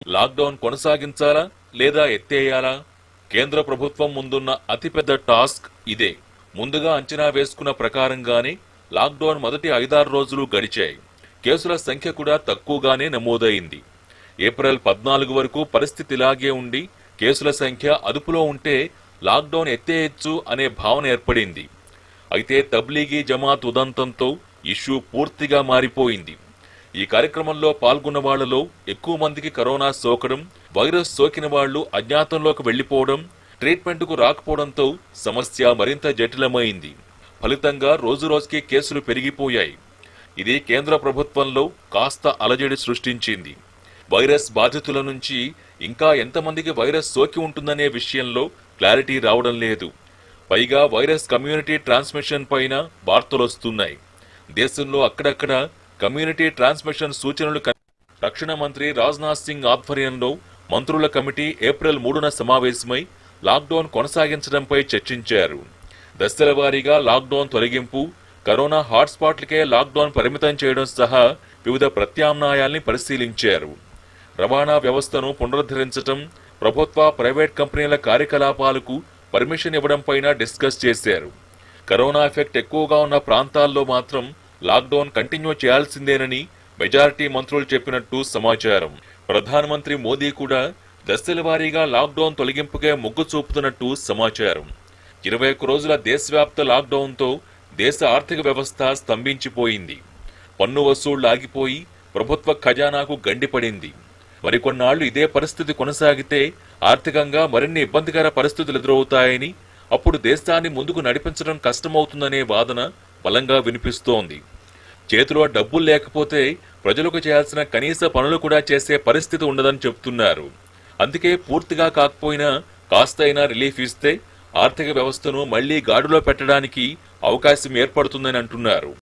lockdown కొనసాగించాలా లేదా ఎత్తేయాలా కేంద్ర ప్రభుత్వం ముందున్న అతిపెద్ద టాస్క్ ఇదే ముందుగా అంచనా వేసుకున్న ప్రకారంగానే లాక్డౌన్ మొదటి ఐదారు రోజులు గడిచాయి కేసుల సంఖ్య కూడా తక్కువగానే నమోదైంది ఏప్రిల్ పద్నాలుగు వరకు పరిస్థితి ఇలాగే ఉండి కేసుల సంఖ్య అదుపులో ఉంటే లాక్డౌన్ ఎత్తేయచ్చు అనే భావన ఏర్పడింది అయితే తబ్లీగీ జమాత్ ఉదంతంతో ఇష్యూ పూర్తిగా మారిపోయింది ఈ కార్యక్రమంలో పాల్గొన్న వాళ్లలో ఎక్కువ మందికి కరోనా సోకడం వైరస్ సోకిన వాళ్లు అజ్ఞాతంలోకి వెళ్లిపోవడం ట్రీట్మెంట్కు రాకపోవడంతో సమస్య మరింత జటిలమైంది ఫలితంగా రోజురోజుకి కేసులు పెరిగిపోయాయి ఇది కేంద్ర ప్రభుత్వంలో కాస్త అలజడి సృష్టించింది వైరస్ బాధితుల నుంచి ఇంకా ఎంతమందికి వైరస్ సోకి ఉంటుందనే విషయంలో క్లారిటీ రావడం లేదు పైగా వైరస్ కమ్యూనిటీ ట్రాన్స్మిషన్ పైన వార్తలొస్తున్నాయి దేశంలో అక్కడక్కడ కమ్యూనిటీ ట్రాన్స్మిషన్ సూచనలు కన్- రక్షణ మంత్రి రాజ్నాథ్ సింగ్ ఆధ్వర్యంలో మంత్రుల కమిటీ ఏప్రిల్ మూడున సమావేశమై లాక్డౌన్ కొనసాగించడంపై చర్చించారు దశల వారీగా లాక్డౌన్ తొలగింపు కరోనా హాట్స్పాట్లకే లాక్డౌన్ పరిమితం చేయడం సహా వివిధ ప్రత్యామ్నాయాల్ని పరిశీలించారు రవాణా వ్యవస్థను పునరుద్ధరించటం ప్రభుత్వ ప్రైవేట్ కంపెనీల కార్యకలాపాలకు పర్మిషన్ ఇవ్వడంపైన డిస్కస్ చేశారు కరోనా ఎఫెక్ట్ ఎక్కువగా ఉన్న ప్రాంతాల్లో మాత్రం లాక్డౌన్ కంటిన్యూ చేయాల్సిందేనని మెజారిటీ మంత్రులు చెప్పినట్టు సమాచారం ప్రధానమంత్రి మోదీ కూడా దశల వారీగా లాక్డౌన్ తొలగింపుకే మొగ్గు చూపుతున్నట్టు సమాచారం ఇరవై ఒక్క రోజుల దేశవ్యాప్త లాక్డౌన్తో దేశ ఆర్థిక వ్యవస్థ స్తంభించిపోయింది పన్ను వసూళ్లు ఆగిపోయి ప్రభుత్వ ఖజానాకు గండిపడింది మరికొన్నాళ్లు ఇదే పరిస్థితి కొనసాగితే ఆర్థికంగా మరిన్ని ఇబ్బందికర పరిస్థితులు ఎదురవుతాయని అప్పుడు దేశాన్ని ముందుకు నడిపించడం కష్టమవుతుందనే వాదన బలంగా వినిపిస్తోంది చేతిలో డబ్బులు లేకపోతే ప్రజలకు చేయాల్సిన కనీస పనులు కూడా చేసే పరిస్థితి ఉండదని చెబుతున్నారు అందుకే పూర్తిగా కాకపోయినా కాస్తైనా రిలీఫ్ ఇస్తే ఆర్థిక వ్యవస్థను మళ్లీ గాడిలో పెట్టడానికి అవకాశం ఏర్పడుతుందని అంటున్నారు